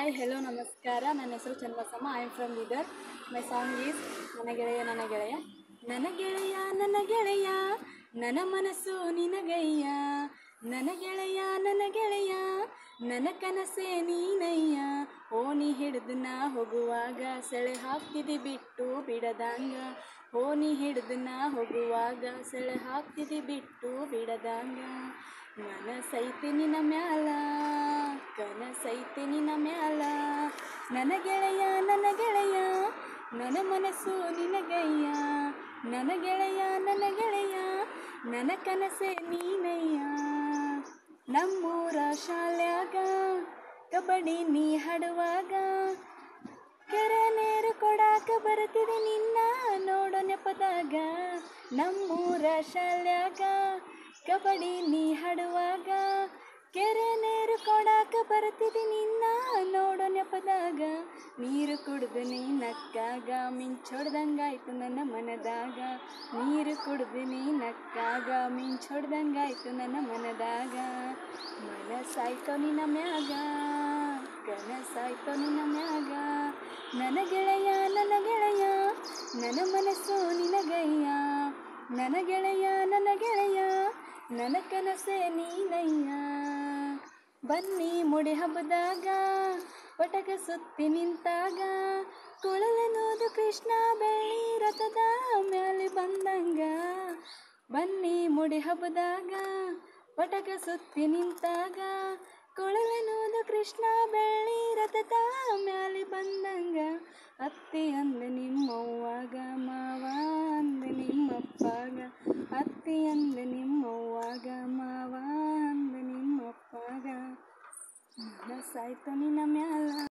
hi hello ನಮಸ್ಕಾರ ನನ್ನ ಹೆಸರು Channabasamma I am from Bidar my song is ನನ್ನ ಗೆಳೆಯ ನನ್ನ ಗೆಳೆಯ ನನ್ನ ಗೆಳೆಯ ನನ್ನ ಗೆಳೆಯ ನನ್ನ ಮನಸ್ಸು ನಿನಗಯ್ಯ ನನ್ನ ಗೆಳೆಯ ನನ್ನ ಗೆಳೆಯ ನನ್ನ ಕನಸೇ ನೀನಯ್ಯ ಓಣಿ ಹಿಡಿದು ನಾ ಹೋಗುವಾಗ ಸೆಳೆ ಹಾಕ್ತಿದ್ದಿ ಬಿಟ್ಟು ಬಿಡದಂಗ ಓಣಿ ಹಿಡಿದು ನಾ ಹೋಗುವಾಗ ಸೆಳೆ ಹಾಕ್ತಿದ್ದಿ ಬಿಟ್ಟು ಬಿಡದಂಗ ಮನಸೈತಿ ನಿನ್ನ ಮ್ಯಾಲ ಕನಸೈತಿ ನಿನ್ನ ಮ್ಯಾಲ ನನ್ನ ಗೆಳೆಯ ನನ್ನ ಗೆಳೆಯ ನನ್ನ ಮನಸ್ಸು ನಿನಗಯ್ಯ ನನ್ನ ಗೆಳೆಯ ನನ್ನ ಗೆಳೆಯ ನನ್ನ ಕನಸೆ ನೀನಯ್ಯ ನಮ್ಮೂರ ಶಾಲ್ಯಾಗ ಕಬಡ್ಡಿ ನೀ ಹಾಡುವಾಗ ಕೆರೆ ನೀರು ಕೊಡಾಕ ಬರ್ತಿದೆ ನಿನ್ನ ನೋಡೋ ನೆಪದಾಗ ನಮ್ಮೂರ ಶಾಲ್ಯಾಗ ಕಬಡ್ಡಿ ನೀ ಹಾಡುವಾಗ ಕೆರೆ ನೀರು ಕೊಡಾಕ ಬರ್ತಿದೆ ನಿನ್ನ ನೋಡೋ ನೆಪದಾಗ ನೀರು ಕುಡ್ದು ನೀ ನಕ್ಕಾಗ ಮಿಂಚೊಡ್ದಂಗಾಯ್ತು ನನ್ನ ಮನದಾಗ ನೀರು ಕುಡ್ದು ನೀ ನಕ್ಕಾಗ ಮಿಂಚೊಡ್ದಂಗಾಯ್ತು ನನ್ನ ಮನದಾಗ ಮನಸ್ಸಾಯ್ತೋ ನಿನ್ನ ಮ್ಯಾಗ ಕನಸಾಯ್ತೋ ನಿನ್ನ ಮ್ಯಾಗ ನನ್ನ ಗೆಳೆಯ ನನ್ನ ಗೆಳೆಯ ನನ್ನ ಮನಸ್ಸು ನಿನಗಯ್ಯ ನನ್ನ ಗೆಳೆಯ ನನ್ನ ಗೆಳೆಯ ನನ್ನ ಕನಸೆ ನೀನಯ್ಯ ಬನ್ನಿ ಮುಡಿ ಹಬ್ಬದಾಗ ಪಟಕ ಸುತ್ತಿ ನಿಂತಾಗ ಕುಳಲನೋದು ಕೃಷ್ಣ ಬೆಳ್ಳಿ ರಥದ ಮ್ಯಾಲೆ ಬಂದಂಗ ಬನ್ನಿ ಮುಡಿ ಹಬ್ಬದಾಗ ಪಟಕ ಸುತ್ತಿ ನಿಂತಾಗ ಕೊಳಲನೋದು ಕೃಷ್ಣ ಬೆಳ್ಳಿ ರಥದ ಮ್ಯಾಲೆ ಬಂದಂಗ ಅತ್ತಿ ಅಂದ ನಿಮ್ಮವ್ವಾಗ ಮಾವ ಅಂದ ನಿಮ್ಮಪ್ಪಾಗ ಅತ್ತಿ ಅಂದ ನಿಮ್ಮವ್ವಾಗ ಮಾವ ಅಂದ ನಿಮ್ಮಪ್ಪಾಗ ಮನಸ್ಸಾಯ್ತು ನಿನ್ನ ಮ್ಯಾಲ